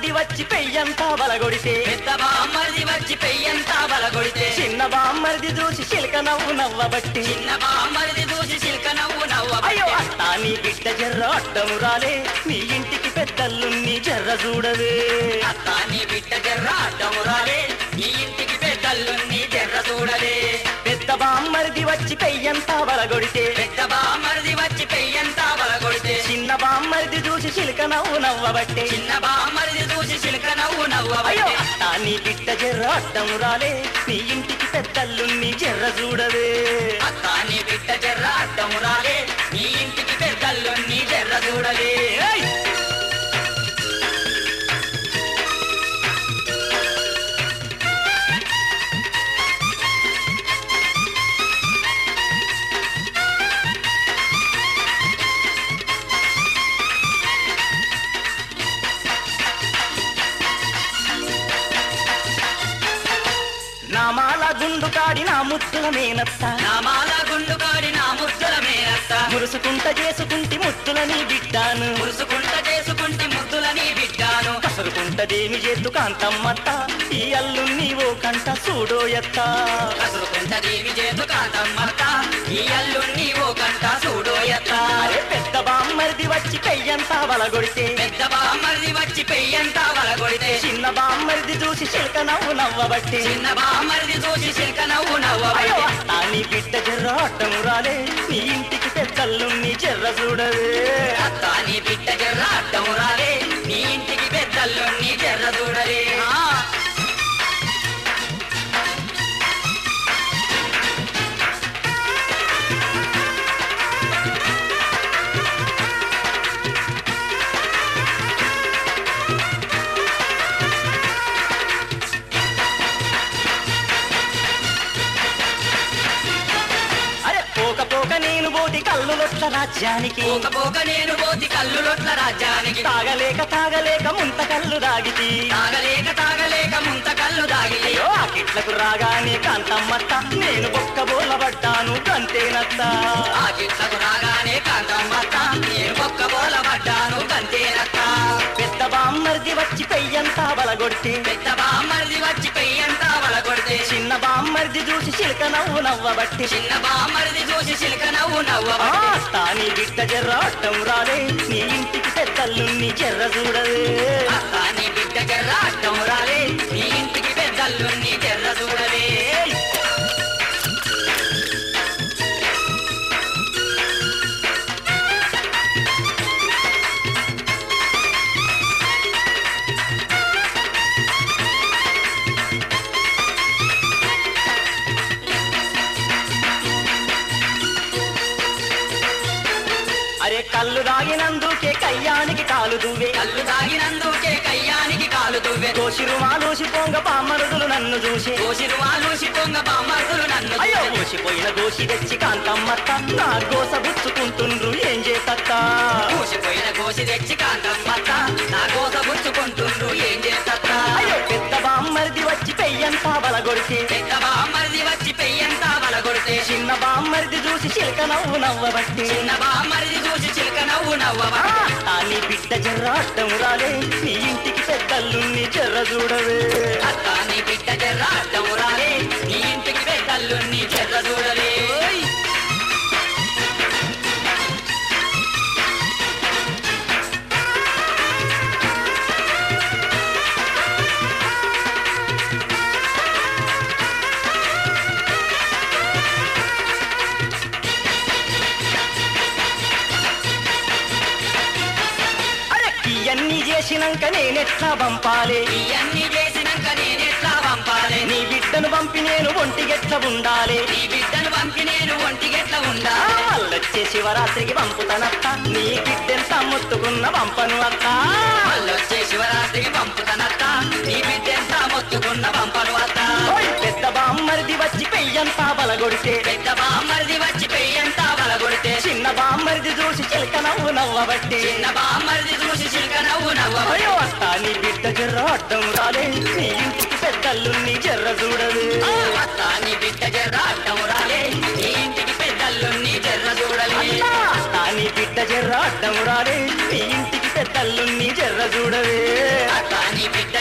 బామ్మరిది వచ్చి పెయ్యంతా బలగొడితే పెద్ద బామ్మరిది వచ్చి పెయ్యంతా బలగొడితే చిన్న బామ్మరిది చూసి చిలక నవ్వు నవ్వబట్టి చిన్న బామ్మరిది చూసి చిల్క నవ్వు నవ్వ అయ్యో అత్తా నీ బిడ్డ జర్ర అడ్డము రాలే నీ ఇంటికి పెద్దల్లు నీ జర్ర చూడవే అత్త నీ బిడ్డ జర్ర అడ్డము రాలే నీ ఇంటికి పెద్దల్లు నీ జర్ర చూడలే పెద్ద బామ్మరిది వచ్చి పెయ్యంతా బలగొడితే పెద్ద బామ్మరిది వచ్చి పెయ్యంతా బలగొడితే చిన్న బామ్మరిది చూసి చిలక నవ్వు నవ్వబట్టే చిన్న బామ్మరిది చూసి చిలక నవ్వు నవ్వ అయ్యో అత్తా నీ బిడ్డ జర్ర అడ్డము రాలే నీ ఇంటికి పెద్దల్లు నీ జర్ర చూడవే అత్త నీ బిడ్డ జర్ర అడ్డము రాలే నీ ఇంటికి పెద్దల్లు నీ జర్ర చూడలే ఏయ్! నామాల గుండు కాడి నా ముద్దుల మేనత్త నామాల గుండు కాడి నా ముద్దుల మేనత్త మురుసుకుంట చేసుకుంటి ముద్దుల నీ బిడ్డాను మురుసుకుంట చేసుకుంటి ముద్దుల నీ బిడ్డాను కసరుకుంటదేమి చేతు కాంతమ్మత్త ఈ అల్లు నీవో కంట చూడోయత్త కసురుకుంట దేవి చేతు కాంతమ్మత్త ఈ అల్లుణ్ణి ఓ కంట చూడోయత్త అరే పెద్ద బామ్మరిది వచ్చి పెయ్యంతా బలగొడితే పెద్ద బామ్మరిది వచ్చి పెయ్యంతా వలగొడితే చిన్న బామ్మరిది చూసి చిలక నవ్వు నవ్వబట్టి చిన్న బామ్మరిది చూసి చిలక నవ్వు నవ్వ అయ్యో అత్తా నీ బిడ్డ జర్ర అడ్డము రాలే నీ ఇంటికి పెద్దల్లు నీ జర్ర చూడవే అత్త నీ బిడ్డ జర్ర అడ్డము రాలే నీ ఇంటికి పెద్దల్లుణ్ణి జర్ర చూడలే ఆ, అరే పోక పోక నేను పోతి కళ్ళు లొట్ల రాజ్యానికి పోక పోక నేను పోతి కల్లులొట్ల రాజ్యానికి తాగలేక తాగలేక ముంత కళ్ళు దాగితి తాగలేక తాగలేక ముంత కళ్ళు దాగిలే అయ్యో ఆ కిట్లకు రాగానే కాంతమ్మత్త నేను బొక్క బోలబడ్డాను కంతేనత్త ఆ గిట్లకు రాగానే కాంతమ్మత్త నేను ఒక్క బోల పడ్డాను కంతేనత్త పెద్ద బామ్మర్ది వచ్చి పెయ్యంతా బలగొడితే పెద్ద బామ్మరిది వచ్చి పెయ్యంతా వలగొడితే చిన్న బామ్మర్ది చూసి చిలక నవ్వు నవ్వబట్టి చిన్న బామ్మరిది చూసి చిలక నవ్వు నవ్వ ఆ, తాని బిడ్డ జర్ర అడ్డం రాలే నీ ఇంటికి పెద్దల్లు నీ జర్ర చూడవే అత్త నీ బిడ్డ జర్ర అడ్డం రాలే నీ ఇంటికి పెద్దల్లు నీ జర్ర చూడవే ఏయ్! అరే కళ్ళు దాగినందుకే కయ్యానికి కాలు దువ్వే కళ్ళు తాగినందుకే కయ్యానికి కాలు దువ్వె దోషిరు మాలోసి పొంగ పామరుదులు నన్ను చూసే కోసిరు వాలూసి పొంగ బామ్మరుదులు నన్ను అయ్యో ఊసిపోయిన దోషి తెచ్చి కాంతమ్మత్త నా గోస బుచ్చుకుంటుండ్రు ఏం చేతత్తా మూసిపోయిన కోసి తెచ్చి కాంతమ్మత్త నా కోస పుచ్చుకుంటుండ్రు ఏం చేస్తా అయ్యో పెద్ద బామ్మరిది వచ్చి పెయ్యంతా బలగొడితే పెద్ద బామ్మరిది వచ్చి పెయ్యంతా వలగొడితే చిన్న బామ్మరిది చూసి చిలక నవ్వు నవ్వబట్టి చిన్న బామ్మరిది చూసి చిలక నవ్వు నవ్వవ ఆ నీ బిడ్డ జర్ర అడ్డం రాలే నీ ఇంటికి పెద్దల్లు నీ జర్ర చూడవే అత్త నీ బిడ్డ జర్ర అడ్డము రాలే నీ ఇంటికి పెద్దల్లు నీ జర్ర చూడలే ఓయ్! అరే ఇవన్నీ చేసినాక నేనెట్లా పంపాలే ఇవన్నీ చేసినాక నేనెట్లా పంపాలి నీ బిడ్డను పంపి నేను ఒంటిగెట్ల ఉండాలి నీ బిడ్డను పంపి నేను ఒంటిగెట్ల ఆ, ఉండా మళ్ళొచ్చే శివరాత్రికి పంపుతానత్త నీ బిడ్డెంత మొత్తుకున్న పంపను అత్త మళ్ళొచ్చే శివరాత్రికి పంపుతానత్త నీ బిడ్డెంత మొత్తుకున్న పంపను అత్త ఓయ్ పెద్ద బామ్మరిది వచ్చి పెయ్యంతా బలగొడితే పెద్ద బామ్మరిది వచ్చి పెయ్యంతా వలగొడితే చిన్న బామ్మరిది చూసి చిలక నవ్వు నవ్వబట్టి చిన్న బామ్మరిది చూసి చిలక నవ్వు నవ్వ అయ్యో అత్త నీ బిడ్డ జర్ర అడ్డం రాలే నీ ఇంటికి పెద్దల్లు నీ జర్ర చూడవే అత్త నీ బిడ్డ జర్ర అడ్డము రాలే నీ ఇంటికి పెద్దల్లు నీ జర్ర చూడలే అత్త నీ బిడ్డ జర్ర అడ్డం రాలే నీ ఇంటికి పెద్దల్లు నీ జర్ర జర్ర చూడవే అత్త నీ బిడ్డ